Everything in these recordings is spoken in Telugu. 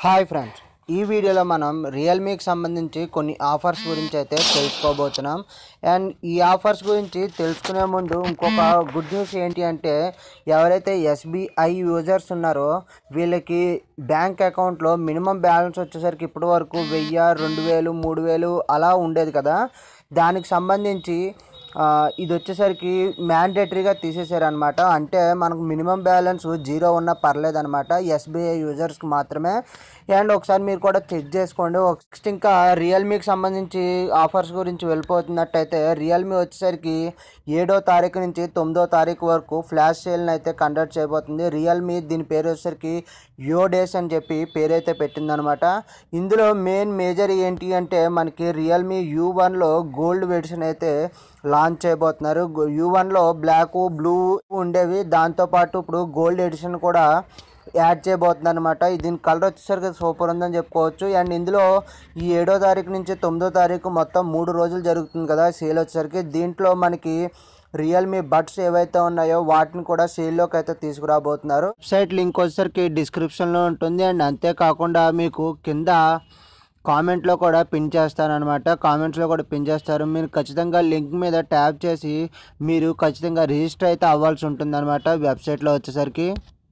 హాయ్ ఫ్రెండ్స్ ఈ వీడియోలో మనం రియల్మీకి సంబంధించి కొన్ని ఆఫర్స్ గురించి అయితే తెలుసుకోబోతున్నాం అండ్ ఈ ఆఫర్స్ గురించి తెలుసుకునే ముందు ఇంకొక గుడ్ న్యూస్ ఏంటి అంటే ఎవరైతే ఎస్బీఐ యూజర్స్ ఉన్నారో వీళ్ళకి బ్యాంక్ అకౌంట్లో మినిమం బ్యాలెన్స్ వచ్చేసరికి ఇప్పటి వరకు వెయ్యి రెండు వేలు మూడు వేలు అలా ఉండేది కదా దానికి సంబంధించి ఆ, ఇది వచ్చేసరికి మ్యాండేటరీగా తీసేసారనమాట అంటే మనకు మినిమం బ్యాలెన్స్ జీరో ఉన్నా పర్లేదు అనమాట ఎస్బీఐ యూజర్స్కి మాత్రమే అండ్ ఒకసారి మీరు కూడా చెక్ చేసుకోండి నెక్స్ట్ ఇంకా రియల్మీకి సంబంధించి ఆఫర్స్ గురించి వెళ్ళిపోతున్నట్టయితే రియల్మీ వచ్చేసరికి ఏడో తారీఖు నుంచి తొమ్మిదో తారీఖు వరకు ఫ్లాష్ సేల్ని అయితే కండక్ట్ చేయబోతుంది రియల్మీ దీని పేరు వచ్చేసరికి యో డేస్ అని చెప్పి పేరైతే పెట్టిందనమాట ఇందులో మెయిన్ మేజర్ ఏంటి అంటే మనకి రియల్మీ యూ వన్లో గోల్డ్ వెర్షన్ అయితే లాంచ్ చేయబోతున్నారు యూ వన్లో బ్లాక్ బ్లూ ఉండేవి దాంతోపాటు ఇప్పుడు గోల్డ్ ఎడిషన్ కూడా యాడ్ చేయబోతుంది అనమాట దీని కలర్ వచ్చేసరికి సూపర్ ఉందని చెప్పుకోవచ్చు అండ్ ఇందులో ఈ ఏడో తారీఖు నుంచి తొమ్మిదో తారీఖు మొత్తం మూడు రోజులు జరుగుతుంది కదా సేల్ వచ్చేసరికి దీంట్లో మనకి రియల్మీ బడ్స్ ఏవైతే ఉన్నాయో వాటిని కూడా సేల్లోకి అయితే తీసుకురాబోతున్నారు వెబ్సైట్ లింక్ వచ్చేసరికి డిస్క్రిప్షన్లో ఉంటుంది అండ్ అంతేకాకుండా మీకు కింద కామెంట్లో కూడా పిన్ చేస్తానమాట కామెంట్స్లో కూడా పిన్ చేస్తారు మీరు ఖచ్చితంగా లింక్ మీద ట్యాప్ చేసి మీరు ఖచ్చితంగా రిజిస్టర్ అయితే అవ్వాల్సి ఉంటుందన్నమాట వెబ్సైట్లో వచ్చేసరికి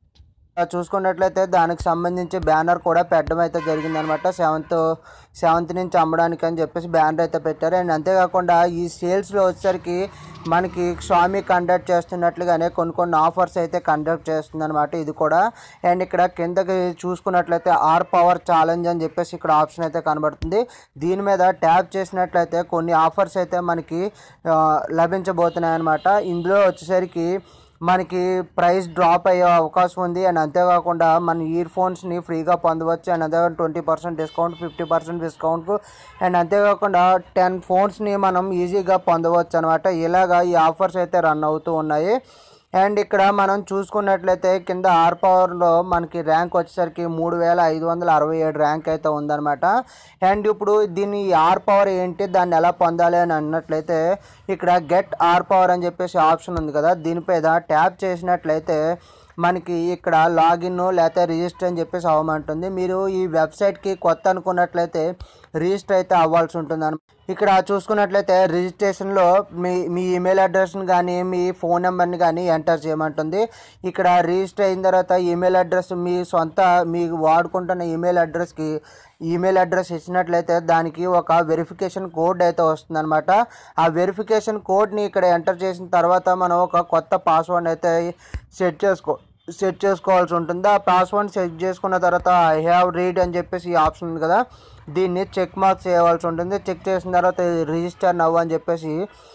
ఆ చూసుకున్నట్లయితే దానికి సంబంధించి బ్యానర్ కూడా పెట్టడం అయితే జరిగిందనమాట సెవెంత్ సెవెంత్ నుంచి అమ్మడానికి అని చెప్పేసి బ్యానర్ అయితే పెట్టారు అండ్ అంతేకాకుండా ఈ సేల్స్లో వచ్చేసరికి మనకి స్వామి కండక్ట్ చేస్తున్నట్లుగానే కొన్ని కొన్ని ఆఫర్స్ అయితే కండక్ట్ చేస్తుందన్నమాట ఇది కూడా అండ్ ఇక్కడ కిందకి చూసుకున్నట్లయితే ఆర్ పవర్ ఛాలెంజ్ అని చెప్పేసి ఇక్కడ ఆప్షన్ అయితే కనబడుతుంది దీని మీద ట్యాప్ చేసినట్లయితే కొన్ని ఆఫర్స్ అయితే మనకి ఆ, లభించబోతున్నాయి అనమాట ఇందులో వచ్చేసరికి మనకి ప్రైస్ డ్రాప్ అయ్యే అవకాశం ఉంది అండ్ అంతేకాకుండా మన ఇయర్ ఫోన్స్ని ఫ్రీగా పొందవచ్చు అండ్ అదే twenty percent discount fifty percent discount and అంతేకాకుండా టెన్ ఫోన్స్ని మనం ఈజీగా పొందవచ్చు అనమాట ఇలాగా ఈ ఆఫర్స్ అయితే రన్ అవుతూ ఉన్నాయి అండ్ ఇక్కడ మనం చూసుకున్నట్లయితే కింద ఆర్ పవర్లో మనకి ర్యాంక్ వచ్చేసరికి మూడు వేల ఐదు వందల అరవై ఏడు ర్యాంక్ అయితే ఉందన్నమాట అండ్ ఇప్పుడు దీని ఆర్ పవర్ ఏంటి దాన్ని ఎలా పొందాలి అని అన్నట్లయితే ఇక్కడ గెట్ ఆర్ పవర్ అని చెప్పేసి ఆప్షన్ ఉంది కదా దీనిపైన ట్యాప్ చేసినట్లయితే మనకి ఇక్కడ లాగిన్ లేకపోతే రిజిస్టర్ అని చెప్పేసి అవ్వమంటుంది మీరు ఈ వెబ్సైట్కి కొత్త అనుకున్నట్లయితే రిజిస్టర్ అయితే అవ్వాల్సి ఉంటుంది ఇక్కడ చూసుకున్నట్లయితే రిజిస్ట్రేషన్లో మీ మీ ఈమెయిల్ అడ్రస్ని కానీ మీ ఫోన్ నెంబర్ని కానీ ఎంటర్ చేయమంటుంది ఇక్కడ రిజిస్టర్ అయిన తర్వాత ఈమెయిల్ అడ్రస్ మీ సొంత మీ వాడుకుంటున్న ఈమెయిల్ అడ్రస్కి ఈమెయిల్ అడ్రస్ ఇచ్చినట్లయితే దానికి ఒక వెరిఫికేషన్ కోడ్ అయితే వస్తుందన్నమాట ఆ వెరిఫికేషన్ కోడ్ని ఇక్కడ ఎంటర్ చేసిన తర్వాత మనం ఒక కొత్త పాస్వర్డ్ అయితే సెట్ చేసుకో సెట్ చేసుకోవాల్సి ఉంటుంది ఆ పాస్వర్డ్ సెట్ చేసుకున్న తర్వాత ఐ హ్యావ్ రీడ్ అని చెప్పేసి ఈ ఆప్షన్ ఉంది కదా దీన్ని చెక్ మార్క్ చేయవలసి ఉంటుంది చెక్ చేసిన తర్వాత రిజిస్టర్ నవ్వు అని చెప్పేసి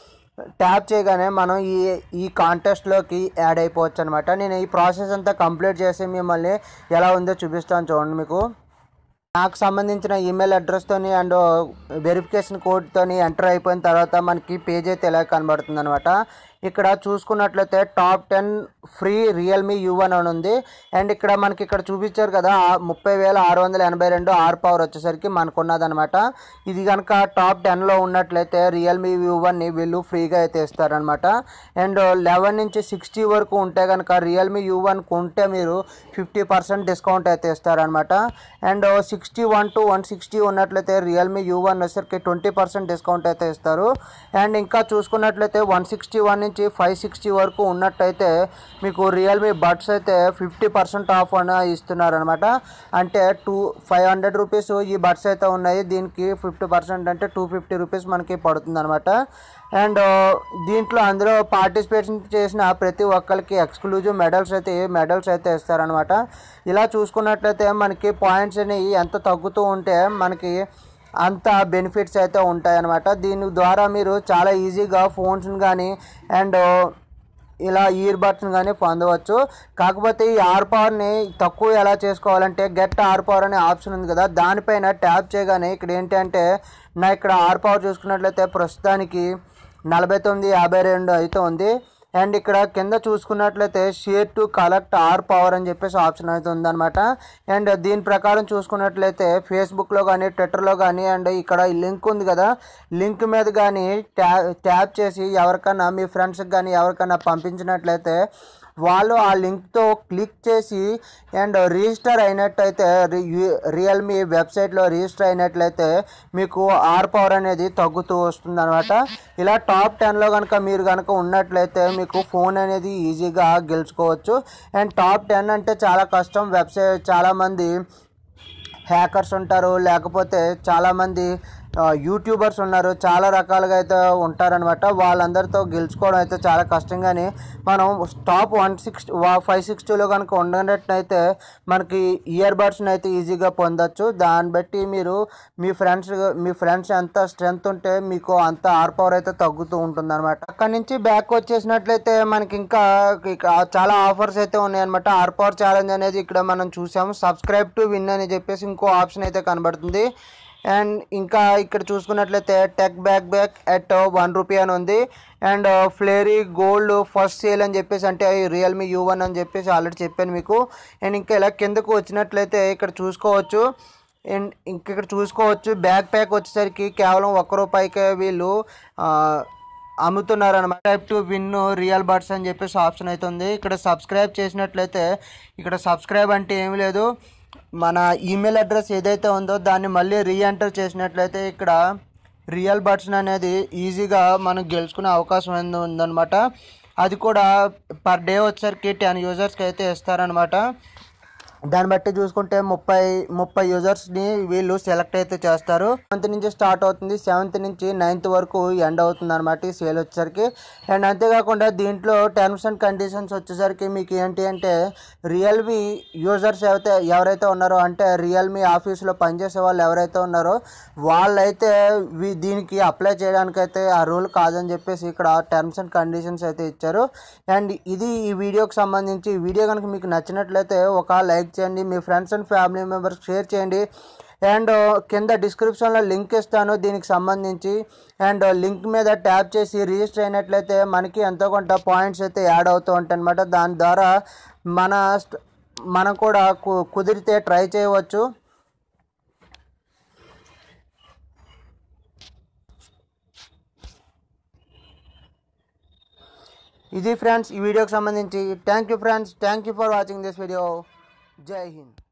ట్యాప్ చేయగానే మనం ఈ ఈ కాంటెస్ట్లోకి యాడ్ అయిపోవచ్చు అనమాట నేను ఈ ప్రాసెస్ అంతా కంప్లీట్ చేసి మిమ్మల్ని ఎలా ఉందో చూపిస్తాను చూడండి మీకు నాకు సంబంధించిన ఈమెయిల్ అడ్రస్తోని అండ్ వెరిఫికేషన్ కోడ్తోని ఎంటర్ అయిపోయిన తర్వాత మనకి పేజ్ అయితే ఎలా కనబడుతుంది అనమాట ఇక్కడ చూసుకున్నట్లయితే top ten free Realme U one అని ఉంది అండ్ ఇక్కడ మనకి ఇక్కడ చూపించారు కదా ఆ ముప్పై వేల ఆరు వందల ఎనభై రెండు ఆర్ పవర్ వచ్చేసరికి మనకు ఉన్నదనమాట ఇది కనుక టాప్ టెన్లో ఉన్నట్లయితే రియల్మీ యూ వన్ని వీళ్ళు ఫ్రీగా అయితే ఇస్తారనమాట అండ్ లెవెన్ నుంచి సిక్స్టీ వరకు ఉంటే కనుక రియల్మీ యూ వన్ కొంటే మీరు ఫిఫ్టీ పర్సెంట్ డిస్కౌంట్ అయితే ఇస్తారనమాట and sixty one to one sixty ఉన్నట్లయితే రియల్మీ యూ వన్ వచ్చేసరికి ట్వంటీ పర్సెంట్ డిస్కౌంట్ అయితే ఇస్తారు అండ్ ఇంకా చూసుకున్నట్లయితే వన్ సిక్స్టీ వన్ నుంచి ఫైవ్ సిక్స్టీ వరకు ఉన్నట్టయితే మీకు రియల్మీ బడ్స్ అయితే ఫిఫ్టీ పర్సెంట్ ఆఫ్ అని ఇస్తున్నారనమాట అంటే టూ ఫైవ్ హండ్రెడ్ రూపీస్ ఈ బడ్స్ అయితే ఉన్నాయి దీనికి ఫిఫ్టీ పర్సెంట్ అంటే టూ ఫిఫ్టీ రూపీస్ మనకి పడుతుంది అనమాట అండ్ దీంట్లో అందులో పార్టిసిపేషన్ చేసిన ప్రతి ఒక్కరికి ఎక్స్క్లూజివ్ మెడల్స్ అయితే మెడల్స్ అయితే ఇస్తారనమాట ఇలా చూసుకున్నట్లయితే మనకి పాయింట్స్ అనేవి ఎంత తగ్గుతూ ఉంటే మనకి అంత బెనిఫిట్స్ అయితే ఉంటాయన్నమాట దీని ద్వారా మీరు చాలా ఈజీగా ఫోన్స్ని కానీ అండ్ ఇలా ఇయర్ బడ్స్ని కానీ పొందవచ్చు కాకపోతే ఈ ఆర్ పవర్ని తక్కువ ఎలా చేసుకోవాలంటే గెట్ ఆర్ పవర్ అనే ఆప్షన్ ఉంది కదా దానిపైన ట్యాప్ చేయగానే ఇక్కడ ఏంటంటే నా ఇక్కడ ఆర్ పవర్ చూసుకున్నట్లయితే ప్రస్తుతానికి నలభై తొమ్మిది యాభై రెండు అయితే ఉంది అండ్ ఇక్కడ కింద చూసుకున్నట్లయితే share to collect R power అని చెప్పేసి ఆప్షన్ అయితే ఉందన్నమాట అండ్ దీని ప్రకారం చూసుకున్నట్లయితే ఫేస్బుక్లో కానీ ట్విట్టర్లో కానీ అండ్ ఇక్కడ ఈ లింక్ ఉంది కదా లింక్ మీద కానీ ట్యా ట్యాప్ చేసి ఎవరికైనా మీ ఫ్రెండ్స్కి కానీ ఎవరికైనా పంపించినట్లయితే వాళ్ళు ఆ లింక్తో క్లిక్ చేసి అండ్ రిజిస్టర్ అయినట్టయితే రియల్మీ వెబ్సైట్లో రిజిస్టర్ అయినట్లయితే మీకు ఆర్ పవర్ అనేది తగ్గుతూ వస్తుంది అనమాట ఇలా టాప్ టెన్లో కనుక మీరు కనుక ఉన్నట్లయితే మీకు ఫోన్ అనేది ఈజీగా గెలుచుకోవచ్చు అండ్ టాప్ టెన్ అంటే చాలా కష్టం వెబ్సైట్ చాలామంది హ్యాకర్స్ ఉంటారు లేకపోతే చాలామంది ఆ, యూట్యూబర్స్ ఉన్నారు చాలా రకాలుగా అయితే ఉంటారనమాట వాళ్ళందరితో గెలుచుకోవడం అయితే చాలా కష్టం కానీ మనం టాప్ వన్ సిక్స్టీ ఫైవ్ సిక్స్టీలో కనుక ఉండనట్టయితే మనకి ఇయర్ బడ్స్ని అయితే ఈజీగా పొందొచ్చు దాన్ని బట్టి మీరు మీ ఫ్రెండ్స్ మీ ఫ్రెండ్స్ ఎంత స్ట్రెంగ్త్ ఉంటే మీకు అంత ఆర్ పవర్ అయితే తగ్గుతూ ఉంటుంది అనమాట అక్కడి నుంచి బ్యాక్ వచ్చేసినట్లయితే మనకి ఇంకా ఇక చాలా ఆఫర్స్ అయితే ఉన్నాయన్నమాట ఆర్ పవర్ ఛాలెంజ్ అనేది ఇక్కడ మనం చూసాము సబ్స్క్రైబ్ టు విన్ అని చెప్పేసి ఇంకో ఆప్షన్ అయితే కనబడుతుంది అండ్ ఇంకా ఇక్కడ చూసుకున్నట్లయితే tech back back at one rupee అని ఉంది అండ్ ఫ్లేరీ గోల్డ్ ఫస్ట్ సేల్ అని చెప్పేసి అంటే రియల్మీ యూ వన్ అని చెప్పేసి ఆల్రెడీ చెప్పాను మీకు అండ్ ఇంకా ఇలా కిందకు వచ్చినట్లయితే ఇక్కడ చూసుకోవచ్చు అండ్ ఇంక ఇక్కడ చూసుకోవచ్చు బ్యాక్ ప్యాక్ వచ్చేసరికి కేవలం ఒక్క రూపాయికే వీళ్ళు ఆ, అమ్ముతున్నారు అనమాట type to win real buds అని చెప్పేసి ఆప్షన్ అయితే ఉంది ఇక్కడ సబ్స్క్రైబ్ చేసినట్లయితే ఇక్కడ సబ్స్క్రైబ్ అంటే ఏమీ లేదు మన ఈమెయిల్ అడ్రస్ ఏదైతే ఉందో దాన్ని మళ్ళీ రీఎంటర్ చేసినట్లయితే ఇక్కడ రియల్ బర్డ్స్ అనేది ఈజీగా మనం గెలుచుకునే అవకాశం అనేది ఉందన్నమాట అది కూడా పర్ డే వచ్చేసరికి టెన్ యూజర్స్కి అయితే ఇస్తారనమాట దాన్ని బట్టి చూసుకుంటే ముప్పై ముప్పై యూజర్స్ని వీళ్ళు సెలెక్ట్ అయితే చేస్తారు సెవెంత్ నుంచి స్టార్ట్ అవుతుంది సెవెంత్ నుంచి నైన్త్ వరకు ఎండ్ అవుతుంది అనమాట ఈ సేల్ వచ్చేసరికి అండ్ అంతేకాకుండా దీంట్లో టర్మ్స్ అండ్ కండిషన్స్ వచ్చేసరికి మీకు ఏంటి అంటే రియల్మీ యూజర్స్ అయితే ఎవరైతే ఉన్నారో అంటే రియల్మీ ఆఫీస్లో పనిచేసే వాళ్ళు ఎవరైతే ఉన్నారో వాళ్ళైతే వీ- దీనికి అప్లై చేయడానికైతే ఆ రూల్ కాదని చెప్పేసి ఇక్కడ టర్మ్స్ అండ్ కండిషన్స్ అయితే ఇచ్చారు అండ్ ఇది ఈ వీడియోకి సంబంధించి ఈ వీడియో కనుక మీకు నచ్చినట్లయితే ఒక లైక్ చేయండి మీ friends and family members share చేయండి అండ్ కింద డిస్క్రిప్షన్లో లింక్ ఇస్తాను దీనికి సంబంధించి అండ్ లింక్ మీద ట్యాప్ చేసి రిజిస్టర్ అయినట్లయితే మనకి ఎంతో కొంత పాయింట్స్ అయితే యాడ్ అవుతూ ఉంటాయి అనమాట దాని ద్వారా మన స్ట్- మనం కూడా కు- కుదిరితే ట్రై చేయవచ్చు ఇది ఫ్రెండ్స్ ఈ వీడియోకి సంబంధించి thank you friends thank you for watching this video జై హింద్